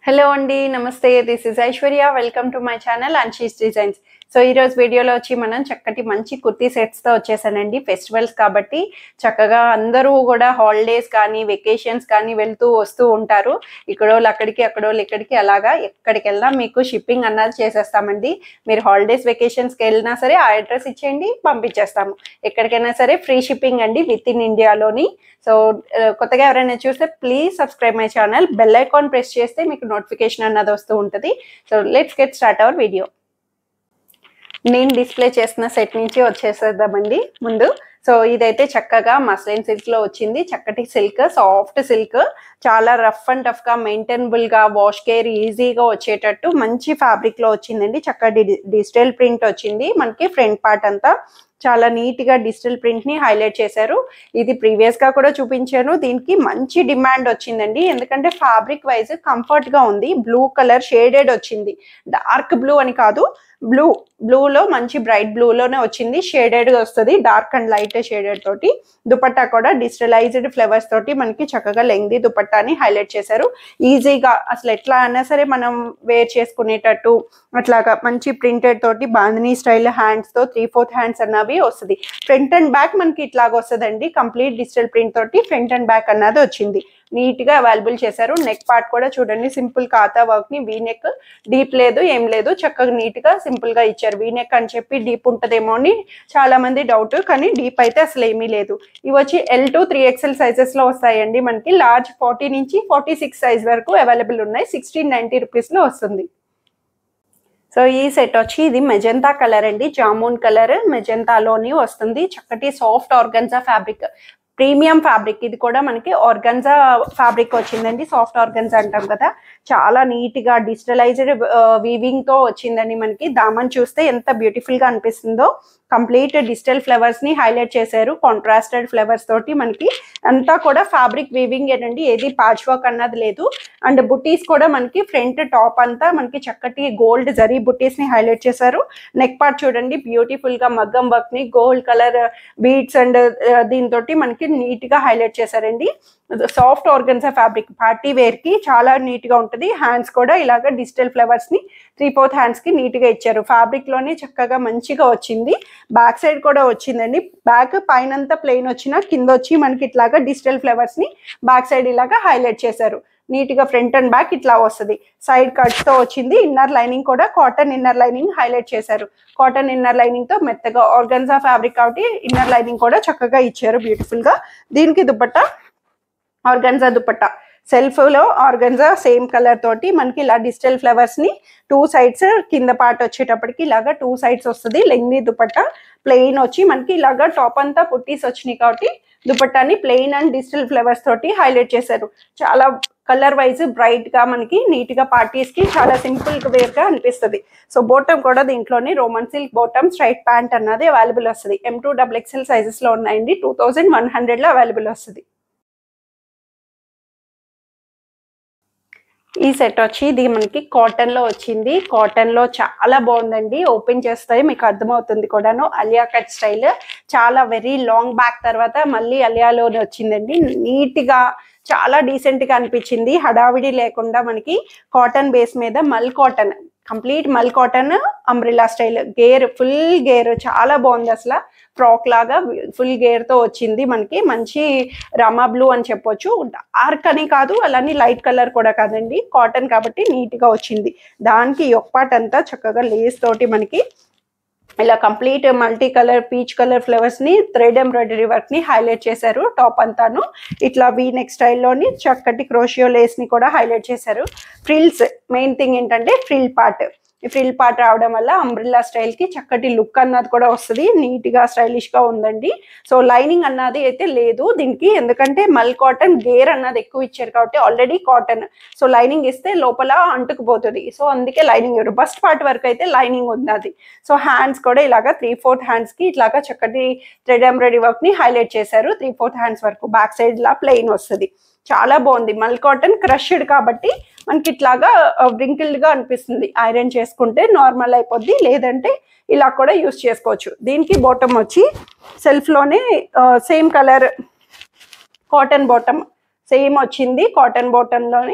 hello అండి నమస్తే this is Aishwarya welcome to my channel Anshi's designs so ఈ రోజు వీడియోలో వచ్చి మనం చక్కటి మంచి కుర్తీ సెట్స్ తో వచ్చేసానండి ఫెస్టివల్స్ కాబట్టి చక్కగా అందరూ కూడా హాలిడేస్ కానీ వెకేషన్స్ కానీ వెళ్తూ వస్తూ ఉంటారు ఇక్కడోళ్ళు అక్కడికి అక్కడోళ్ళు ఇక్కడికి అలాగా ఎక్కడికి వెళ్ళినా మీకు షిప్పింగ్ అన్నది చేసేస్తామండి మీరు హాలిడేస్ వెకేషన్స్కి వెళ్ళినా సరే ఆ అడ్రస్ ఇచ్చేయండి పంపించేస్తాము ఎక్కడికైనా సరే ఫ్రీ షిప్పింగ్ అండి విత్ ఇన్ ఇండియాలోని సో ఆ, కొత్తగా ఎవరైనా చూస్తే please subscribe my channel bell icon press చేస్తే మీకు నోటిఫికేషన్ అన్నది వస్తూ ఉంటుంది so let's get start our video నేను డిస్ప్లే చేసిన సెట్ నుంచి వచ్చేసేద్దామండి ముందు సో ఇదైతే చక్కగా మస్లిన్ సిల్క్ లో వచ్చింది చక్కటి సిల్క్ సాఫ్ట్ సిల్క్ చాలా రఫ్ అండ్ టఫ్ గా మెయింటైనబుల్ గా వాష్ కేర్ ఈజీగా వచ్చేటట్టు మంచి ఫ్యాబ్రిక్ లో వచ్చిందండి చక్కటి డిజిటల్ ప్రింట్ వచ్చింది మనకి ఫ్రంట్ పార్ట్ అంతా చాలా నీట్ గా డిజిటల్ ప్రింట్ ని హైలైట్ చేశారు ఇది ప్రీవియస్ గా కూడా చూపించాను దీనికి మంచి డిమాండ్ వచ్చిందండి ఎందుకంటే ఫ్యాబ్రిక్ వైజ్ కంఫర్ట్ గా ఉంది బ్లూ కలర్ షేడెడ్ వచ్చింది డార్క్ బ్లూ అని కాదు బ్లూ బ్లూలో మంచి బ్రైట్ బ్లూలోనే వచ్చింది షేడెడ్ గా వస్తుంది డార్క్ అండ్ లైట్ షేడెడ్ తోటి దుపట్టా కూడా డిజిటలైజ్డ్ ఫ్లవర్స్ తోటి మనకి చక్కగా లెంగ్ది దుపట్టాని హైలైట్ చేశారు ఈజీగా అసలు ఎట్లా అయినా సరే మనం వేర్ చేసుకునేటట్టు అట్లాగా మంచి ప్రింటెడ్ తోటి బాందినీ స్టైల్ హ్యాండ్స్ తో త్రీ ఫోర్త్ హ్యాండ్స్ అన్నవి వస్తుంది ఫ్రంట్ అండ్ బ్యాక్ మనకి ఇట్లాగ వస్తుందండి కంప్లీట్ డిజిటల్ ప్రింట్ తోటి ఫ్రంట్ అండ్ బ్యాక్ అన్నది వచ్చింది నీట్ గా అవైలబుల్ చేశారు నెక్ పార్ట్ కూడా చూడండి సింపుల్ కాతా వర్క్ ని వీ నెక్ డీప్ లేదు ఏం లేదు చక్కగా నీట్ గా సింపుల్ గా ఇచ్చారు వీ నెక్ అని చెప్పి డీప్ ఉంటదేమో అని చాలా మంది డౌట్ కానీ డీప్ అయితే అసలు ఏమీ లేదు ఇవి వచ్చి L to three XL sizes లో వస్తాయండి మనకి లార్జ్ ఫార్టీ నుంచి ఫార్టీ సిక్స్ సైజ్ వరకు అవైలబుల్ ఉన్నాయి సిక్స్టీన్ నైన్టీ రూపీస్ లో వస్తుంది సో ఈ సెట్ వచ్చి ఇది మెజెంతా కలర్ అండి జామున్ కలర్ మెజెంతాలోని వస్తుంది చక్కటి soft organza fabric premium fabric ఇది కూడా మనకి ఆర్గన్జా ఫ్యాబ్రిక్ వచ్చిందండి సాఫ్ట్ ఆర్గన్జా అంటాం కదా చాలా నీట్ గా డిజిటలైజ్డ్ వీవింగ్ తో వచ్చిందండి మనకి దామన్ చూస్తే ఎంత బ్యూటిఫుల్ గా అనిపిస్తుందో కంప్లీట్ డిజిటల్ ఫ్లవర్స్ ని హైలైట్ చేశారు కాంట్రాస్టెడ్ ఫ్లవర్స్ తోటి మనకి అంతా కూడా ఫ్యాబ్రిక్ వీవింగ్ ఏనండి ఏది పాచ్ వర్క్ అన్నది లేదు అండ్ బుటీస్ కూడా మనకి ఫ్రంట్ టాప్ అంతా మనకి చక్కటి గోల్డ్ జరీ బుటీస్ ని హైలైట్ చేశారు నెక్ పార్ట్ చూడండి బ్యూటిఫుల్ గా మగ్గం వర్క్ ని గోల్డ్ కలర్ బీడ్స్ అండ్ దీంతో మనకి నీట్ గా హైలైట్ చేశారండి soft organza fabric party wear కి చాలా నీట్ గా ఉంటుంది హ్యాండ్స్ కూడా ఇలాగ డిజిటల్ ఫ్లవర్స్ ని త్రీ ఫోర్త్ హ్యాండ్స్ కి నీట్ గా ఇచ్చారు ఫ్యాబ్రిక్ లోనే చక్కగా మంచిగా వచ్చింది బ్యాక్ సైడ్ కూడా వచ్చిందండి బ్యాక్ పైనంతా ప్లెయిన్ వచ్చిన కింద వచ్చి మనకి ఇట్లాగా డిజిటల్ ఫ్లవర్స్ ని బ్యాక్ సైడ్ ఇలాగా హైలైట్ చేశారు నీట్ గా ఫ్రంట్ అండ్ బ్యాక్ ఇట్లా వస్తుంది సైడ్ కట్స్ తో వచ్చింది ఇన్నర్ లైనింగ్ కూడా కాటన్ ఇన్నర్ లైనింగ్ హైలైట్ చేశారు కాటన్ ఇన్నర్ లైనింగ్ తో మెత్తగా ఆర్గన్జా ఫ్యాబ్రిక్ కాబట్టి ఇన్నర్ లైనింగ్ కూడా చక్కగా ఇచ్చారు బ్యూటిఫుల్ గా దీనికి దుపట్టా ఆర్గన్జా దుపట్టా సెల్ఫ్ లో ఆర్గన్జా సేమ్ కలర్ తోటి మనకి ఇలా డిజిటల్ ఫ్లవర్స్ ని టూ సైడ్స్ కింద పార్ట్ వచ్చేటప్పటికి ఇలాగా టూ సైడ్స్ వస్తుంది లెంగ్ని దుపట్టా ప్లెయిన్ వచ్చి మనకి ఇలాగా టాప్ అంతా పుట్టీస్ వచ్చినాయి కాబట్టి దుపట్టాని ప్లెయిన్ అండ్ డిజిటల్ ఫ్లవర్స్ తోటి హైలైట్ చేశారు చాలా కలర్ వైజ్ బ్రైట్ గా మనకి నీట్ గా పార్టీస్ కి చాలా సింపుల్ వేర్ గా అనిపిస్తుంది సో బోటమ్ కూడా దీంట్లోని Roman silk bottom straight pant అన్నది అవైలబుల్ వస్తుంది M to double XL sizes లో ఉన్నాయండి టూ థౌజండ్ వన్ హండ్రెడ్ లో అవైలబుల్ వస్తుంది ఈ సెట్ వచ్చి ఇది మనకి కాటన్ లో వచ్చింది కాటన్ లో చాలా బాగుందండి ఓపెన్ చేస్తే మీకు అర్థమవుతుంది కూడాను అలియా కట్ స్టైల్ చాలా వెరీ లాంగ్ బ్యాక్ తర్వాత మళ్ళీ అలియాలోనే వచ్చిందండి నీట్ గా చాలా డీసెంట్ గా అనిపించింది హడావిడి లేకుండా మనకి కాటన్ బేస్ మీద mul cotton complete mul cotton umbrella style గేర్ ఫుల్ గేర్ చాలా బాగుంది అసలు ఫ్రాక్ లాగా ఫుల్ గేర్ తో వచ్చింది మనకి మంచి రమా బ్లూ అని చెప్పొచ్చు డార్క్ అని కాదు అలానే లైట్ కలర్ కూడా కాదండి కాటన్ కాబట్టి నీట్ గా వచ్చింది దానికి యొక్పాట్ అంతా చక్కగా లేస్ తోటి మనకి ఇలా complete multi colour peach colour flowers ని థ్రెడ్ ఎంబ్రాయిడరీ వర్క్ ని హైలైట్ చేశారు టాప్ అంతాను ఇట్లా వీ నెక్ స్టైల్లోని చక్కటి క్రోషియో లేస్ ని కూడా హైలైట్ చేశారు ఫ్రిల్స్ మెయిన్ థింగ్ ఏంటంటే ఫ్రిల్ పార్ట్ ఈ ఫ్రిల్ పార్ట్ రావడం వల్ల అంబ్రిల్లా స్టైల్ కి చక్కటి లుక్ అన్నది కూడా వస్తుంది నీట్ గా స్టైలిష్ గా ఉందండి సో లైనింగ్ అన్నది అయితే లేదు దీనికి ఎందుకంటే మల్ కాటన్ గేర్ అన్నది ఎక్కువ ఇచ్చారు కాబట్టి ఆల్రెడీ కాటన్ సో లైనింగ్ ఇస్తే లోపల అంటుకుపోతుంది సో అందుకే లైనింగ్ ఇవ్వరు బస్ట్ పార్ట్ వరకు అయితే లైనింగ్ ఉంది అది సో హ్యాండ్స్ కూడా ఇలాగా త్రీ ఫోర్త్ హ్యాండ్స్ కి ఇట్లాగా చక్కటి థ్రెడ్ ఎంబ్రాయిడరీ వర్క్ ని హైలైట్ చేశారు త్రీ ఫోర్త్ హ్యాండ్స్ వరకు బ్యాక్ సైడ్ లా ప్లెయిన్ వస్తుంది చాలా బాగుంది మల్ కాటన్ క్రష్డ్ కాబట్టి మనకి ఇట్లాగా wrinkled గా అనిపిస్తుంది ఐరన్ చేసుకుంటే నార్మల్ అయిపోద్ది లేదంటే ఇలా కూడా యూస్ చేసుకోవచ్చు దీనికి బాటమ్ వచ్చి సెల్ఫ్లోనే same colour cotton bottom same వచ్చింది కాటన్ బాటంలోని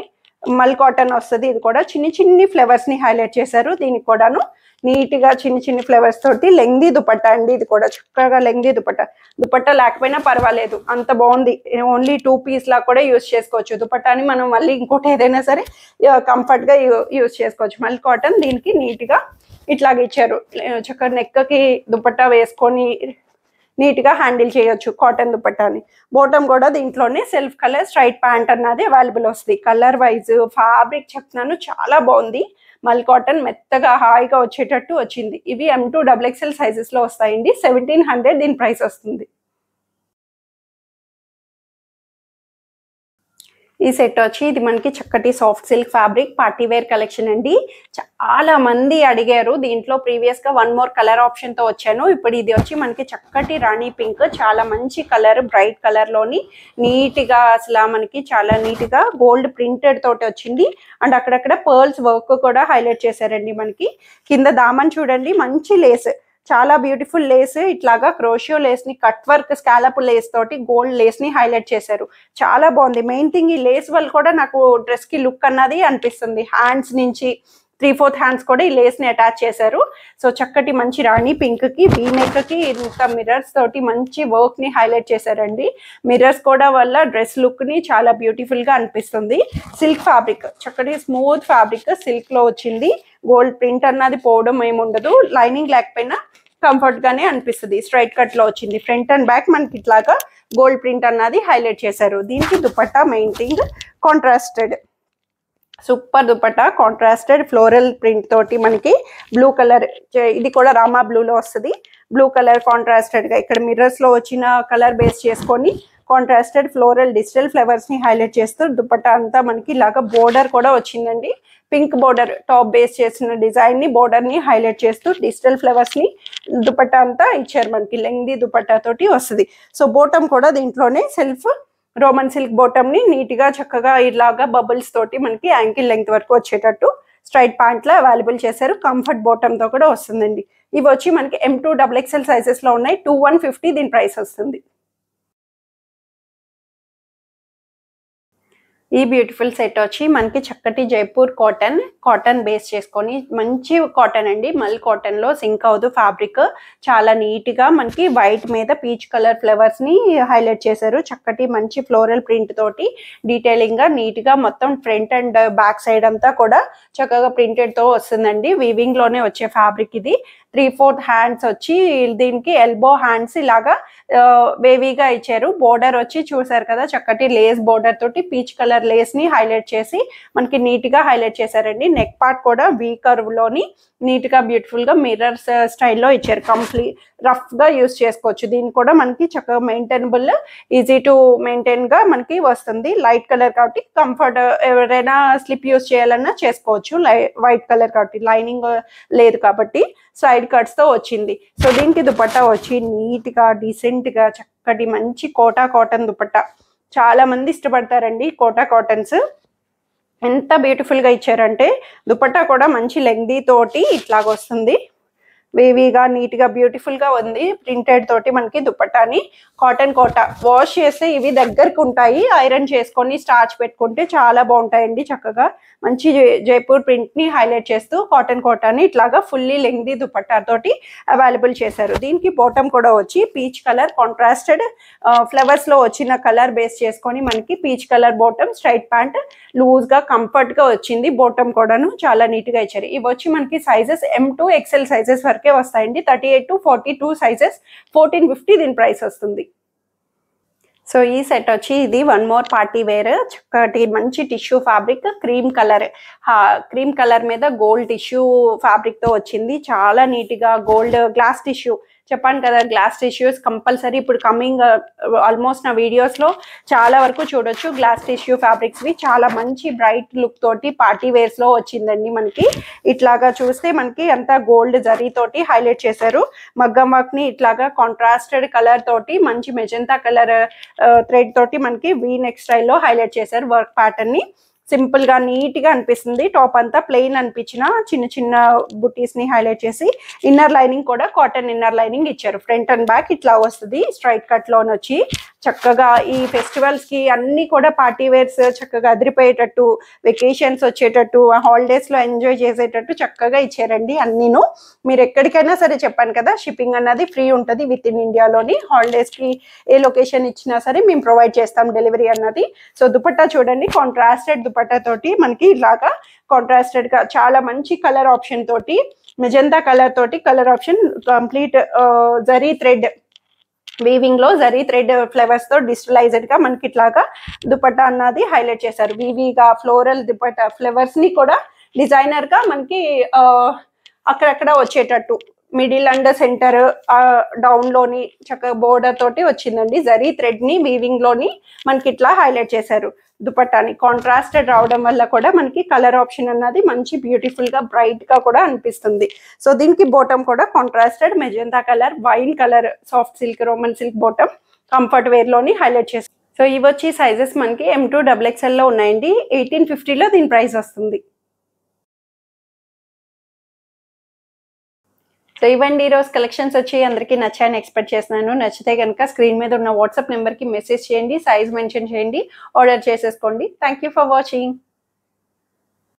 మల్ కాటన్ వస్తుంది ఇది కూడా చిన్ని చిన్ని ఫ్లవర్స్ ని హైలైట్ చేశారు దీనికి కూడాను నీట్ గా చిన్ని చిన్ని ఫ్లవర్స్ తోటి లెంగ్దీ దుపట్టా అండి ఇది కూడా చక్కగా లెంగ్దీ దుపట్టా దుపట్టా లేకపోయినా పర్వాలేదు అంత బాగుంది ఓన్లీ టూ పీస్ లా కూడా యూస్ చేసుకోవచ్చు దుపట్టాని మనం మళ్ళీ ఇంకోటి ఏదైనా సరే కంఫర్ట్ గా యూస్ చేసుకోవచ్చు మళ్ళీ కాటన్ దీనికి నీట్ గా ఇట్లాగ ఇచ్చారు చక్కగా నెక్కకి దుపట్టా వేసుకొని నీట్ గా హ్యాండిల్ చేయొచ్చు కాటన్ దుపట్టాని బోటం కూడా దీంట్లోనే సెల్ఫ్ కలర్ స్ట్రైట్ ప్యాంట్ అన్నది అవైలబుల్ వస్తుంది కలర్ వైజ్ ఫ్యాబ్రిక్ చెప్తున్నాను చాలా బాగుంది మల్ కాటన్ మెత్తగా హాయిగా వచ్చేటట్టు వచ్చింది ఇవి M to double XL sizes లో వస్తాయండి సెవెంటీన్ హండ్రెడ్ దీని ప్రైస్ వస్తుంది ఈ సెట్ వచ్చి ఇది మనకి చక్కటి soft silk fabric party wear collection అండి చాలా మంది అడిగారు దీంట్లో ప్రీవియస్ గా వన్ మోర్ కలర్ ఆప్షన్ తో వచ్చాను ఇప్పుడు ఇది వచ్చి మనకి చక్కటి రాణి పింక్ చాలా మంచి కలర్ బ్రైట్ కలర్ లోని నీట్ గా అసలు మనకి చాలా నీట్ గా గోల్డ్ ప్రింటెడ్ తోటి వచ్చింది అండ్ అక్కడక్కడ పర్ల్స్ వర్క్ కూడా హైలైట్ చేశారండి మనకి కింద దామన్ చూడండి మంచి లేస్ చాలా బ్యూటిఫుల్ లేస్ ఇట్లాగా క్రోషియో లేస్ ని కట్ వర్క్ స్కాలప్ లేస్ తోటి గోల్డ్ లేస్ ని హైలైట్ చేశారు చాలా బాగుంది మెయిన్ థింగ్ ఈ లేస్ వల్ల కూడా నాకు డ్రెస్ కి లుక్ అన్నది అనిపిస్తుంది హ్యాండ్స్ నుంచి త్రీ ఫోర్త్ హ్యాండ్స్ కూడా ఈ లేస్ ని అటాచ్ చేశారు సో చక్కటి మంచి రాణి పింక్ కి వీ నెక్ కి ఇంత మిర్రర్స్ తోటి మంచి వర్క్ ని హైలైట్ చేశారండి మిర్రర్స్ కూడా వల్ల డ్రెస్ లుక్ ని చాలా బ్యూటిఫుల్ గా అనిపిస్తుంది సిల్క్ ఫ్యాబ్రిక్ చక్కటి స్మూత్ ఫ్యాబ్రిక్ సిల్క్ లో వచ్చింది గోల్డ్ ప్రింట్ అన్నది పోవడం ఏమి ఉండదు లైనింగ్ లేకపోయినా కంఫర్ట్ గానే అనిపిస్తుంది స్ట్రైట్ కట్ లో వచ్చింది ఫ్రంట్ అండ్ బ్యాక్ మనకి ఇట్లాగా గోల్డ్ ప్రింట్ అన్నది హైలైట్ చేశారు దీనికి dupatta main thing contrasted super dupatta contrasted floral print తోటి మనకి బ్లూ కలర్ ఇది కూడా రామా బ్లూలో వస్తుంది బ్లూ కలర్ కాంట్రాస్టెడ్ గా ఇక్కడ మిర్రర్స్ లో వచ్చిన కలర్ బేస్ చేసుకొని కాంట్రాస్టెడ్ ఫ్లోరల్ డిజిటల్ ఫ్లవర్స్ ని హైలైట్ చేస్తూ దుపట్టా అంతా మనకి ఇలాగా బోర్డర్ కూడా వచ్చిందండి పింక్ బోర్డర్ టాప్ బేస్ చేసిన డిజైన్ ని బోర్డర్ ని హైలైట్ చేస్తూ డిజిటల్ ఫ్లవర్స్ ని దుపట్టా అంతా ఇచ్చారు మనకి లెంగ్దీ దుపట్టా తోటి వస్తుంది సో బోటం కూడా దీంట్లోనే సెల్ఫ్ రోమన్ సిల్క్ బోటమ్ ని నీట్ గా చక్కగా ఇలాగా బబుల్స్ తోటి మనకి యాంకిల్ లెంగ్త్ వరకు వచ్చేటట్టు స్ట్రైట్ ప్యాంట్ లో అవైలబుల్ చేశారు కంఫర్ట్ బాటమ్ తో కూడా వస్తుందండి ఇవి వచ్చి మనకి M to double XL sizes లో ఉన్నాయి టూ వన్ ఫిఫ్టీ దీని ప్రైస్ వస్తుంది ఈ బ్యూటిఫుల్ సెట్ వచ్చి మనకి చక్కటి జైపూర్ కాటన్ కాటన్ బేస్ చేసుకొని మంచి కాటన్ అండి మల్ కాటన్ లో సింక్ అవుతూ ఫ్యాబ్రిక్ చాలా నీట్ గా మనకి వైట్ మీద పీచ్ కలర్ ఫ్లవర్స్ ని హైలైట్ చేశారు చక్కటి మంచి ఫ్లోరల్ ప్రింట్ తోటి డీటెయిలింగ్ గా నీట్ గా మొత్తం ఫ్రంట్ అండ్ బ్యాక్ సైడ్ అంతా కూడా చక్కగా ప్రింటెడ్ తో వస్తుందండి వీవింగ్ లోనే వచ్చే ఫ్యాబ్రిక్ ఇది త్రీ ఫోర్త్ హ్యాండ్స్ వచ్చి దీనికి ఎల్బో హ్యాండ్స్ ఇలాగా వేవీగా ఇచ్చారు బోర్డర్ వచ్చి చూసారు కదా చక్కటి లేస్ బోర్డర్ తోటి పీచ్ కలర్ లేస్ ని హైలైట్ చేసి మనకి నీట్ గా హైలైట్ చేశారండి నెక్ పార్ట్ కూడా వీ కర్వ్ లోని నీట్ గా బ్యూటిఫుల్ గా మిర్రర్స్ స్టైల్లో ఇచ్చారు కంప్లీట్ రఫ్ గా యూస్ చేసుకోవచ్చు దీన్ని కూడా మనకి చక్కగా మెయింటైనబుల్ ఈజీ టు మెయింటైన్ గా మనకి వస్తుంది లైట్ కలర్ కాబట్టి కంఫర్ట్ ఎవరైనా స్లిప్ యూస్ చేయాలన్నా చేసుకోవచ్చు వైట్ కలర్ కాబట్టి లైనింగ్ లేదు కాబట్టి సైడ్ కట్స్ తో వచ్చింది సో దీనికి దుపట్టా వచ్చి నీట్ గా డీసెంట్ గా చక్కటి మంచి కోటా కాటన్ దుపట్టా చాలా మంది ఇష్టపడతారండి కోటా కాటన్స్ ఎంత బ్యూటిఫుల్ గా ఇచ్చారంటే దుపట్టా కూడా మంచి లెంగ్దీ తోటి ఇట్లాగ వస్తుంది వేవీగా నీట్ గా బ్యూటిఫుల్ గా ఉంది ప్రింటెడ్ తోటి మనకి దుపట్టాని కాటన్ కోట వాష్ చేస్తే ఇవి దగ్గరకు ఉంటాయి ఐరన్ చేసుకొని స్టార్చ్ పెట్టుకుంటే చాలా బాగుంటాయండి చక్కగా మంచి జై- జైపూర్ ప్రింట్ ని హైలైట్ చేస్తూ కాటన్ కోటాని ఇట్లాగా ఫుల్లీ లెంగ్దీ దుపట్టా తోటి అవైలబుల్ చేశారు దీనికి బాటమ్ కూడా వచ్చి పీచ్ కలర్ కాంట్రాస్టెడ్ ఫ్లవర్స్ లో వచ్చిన కలర్ బేస్ చేసుకొని మనకి peach colour bottom straight pant loose గా కంఫర్ట్ గా వచ్చింది బాటమ్ కూడాను చాలా నీట్ గా ఇచ్చారు ఇవి వచ్చి మనకి sizes M to XL sizes వరకే వస్తాయండి thirty eight to forty two sizes fourteen fifty దీని ప్రైస్ వస్తుంది సో ఈ సెట్ వచ్చి ఇది వన్ మోర్ పార్టీ వేర్ చక్కటి మంచి tissue fabric cream colour cream colour మీద గోల్డ్ టిష్యూ ఫ్యాబ్రిక్ తో వచ్చింది చాలా నీట్ గా గోల్డ్ గ్లాస్ టిష్యూ చెప్పాను కదా గ్లాస్ టిష్యూస్ కంపల్సరీ ఇప్పుడు కమింగ్ ఆల్మోస్ట్ నా వీడియోస్ లో చాలా వరకు చూడొచ్చు గ్లాస్ టిష్యూ ఫ్యాబ్రిక్స్ వి చాలా మంచి బ్రైట్ లుక్ తోటి పార్టీ వేర్స్ లో వచ్చిందండి మనకి ఇట్లాగా చూస్తే మనకి అంతా గోల్డ్ జరీ తోటి హైలైట్ చేశారు మగ్గం వర్క్ ని ఇట్లాగా కాంట్రాస్టెడ్ కలర్ తోటి మంచి మెజంతా కలర్ థ్రెడ్ తోటి మనకి వీ నెక్ స్టైల్లో హైలైట్ చేశారు వర్క్ ప్యాటర్న్ ని సింపుల్ గా నీట్ గా అనిపిస్తుంది టాప్ అంతా ప్లెయిన్ అనిపించిన చిన్న చిన్న బుటీస్ ని హైలైట్ చేసి ఇన్నర్ లైనింగ్ కూడా కాటన్ ఇన్నర్ లైనింగ్ ఇచ్చారు ఫ్రంట్ అండ్ బ్యాక్ ఇట్లా వస్తుంది స్ట్రైట్ కట్ లోన్ వచ్చి చక్కగా ఈ ఫెస్టివల్స్ కి అన్ని కూడా పార్టీ వేర్స్ చక్కగా అదిరిపోయేటట్టు వెకేషన్స్ వచ్చేటట్టు హాలిడేస్ లో ఎంజాయ్ చేసేటట్టు చక్కగా ఇచ్చారండి అన్నీను మీరు ఎక్కడికైనా సరే చెప్పాను కదా షిప్పింగ్ అన్నది ఫ్రీ ఉంటుంది విత్ ఇన్ ఇండియాలోని హాలిడేస్ కి ఏ లొకేషన్ ఇచ్చినా సరే మేము ప్రొవైడ్ చేస్తాం డెలివరీ అన్నది సో దుపట్టా చూడండి కాంట్రాస్టెడ్ దుపట్టా తోటి మనకి ఇలాగా కాంట్రాస్టెడ్ గా చాలా మంచి కలర్ ఆప్షన్ తోటి మెజంతా కలర్ తోటి colour option complete zari thread weaving లో జరీ థ్రెడ్ ఫ్లవర్స్ తో డిజిటలైజ్డ్ గా మనకి ఇట్లాగా దుపట్టా అన్నది హైలైట్ చేశారు వీవీగా ఫ్లోరల్ దుపట్టా ఫ్లవర్స్ ని కూడా డిజైనర్ గా మనకి ఆ, అక్కడక్కడ వచ్చేటట్టు మిడిల్ అండ్ సెంటర్ డౌన్ లోని చక్కగా బోర్డర్ తోటి వచ్చిందండి జరీ థ్రెడ్ ని వీవింగ్ లోని మనకి ఇట్లా హైలైట్ చేశారు దుపట్టాని కాంట్రాస్టెడ్ రావడం వల్ల కూడా మనకి కలర్ ఆప్షన్ అన్నది మంచి బ్యూటిఫుల్ గా బ్రైట్ గా కూడా అనిపిస్తుంది సో దీనికి బోటం కూడా contrasted magenta colour wine colour soft silk roman silk bottom comfort wear లోని హైలైట్ చేస్తారు సో ఇవి వచ్చి సైజెస్ మనకి ఎం టూ డబుల్ ఎక్స్ఎల్ లో ఉన్నాయండి ఎయిటీన్ ఫిఫ్టీలో దీని ప్రైస్ వస్తుంది సో ఇవ్వండి ఈరోజు కలెక్షన్స్ వచ్చి అందరికీ నచ్చాయని ఎక్స్పెక్ట్ చేస్తున్నాను నచ్చితే కనుక స్క్రీన్ మీద ఉన్న వాట్సాప్ నెంబర్కి మెసేజ్ చేయండి సైజ్ మెన్షన్ చేయండి ఆర్డర్ చేసేసుకోండి థ్యాంక్ యూ ఫర్ వాచింగ్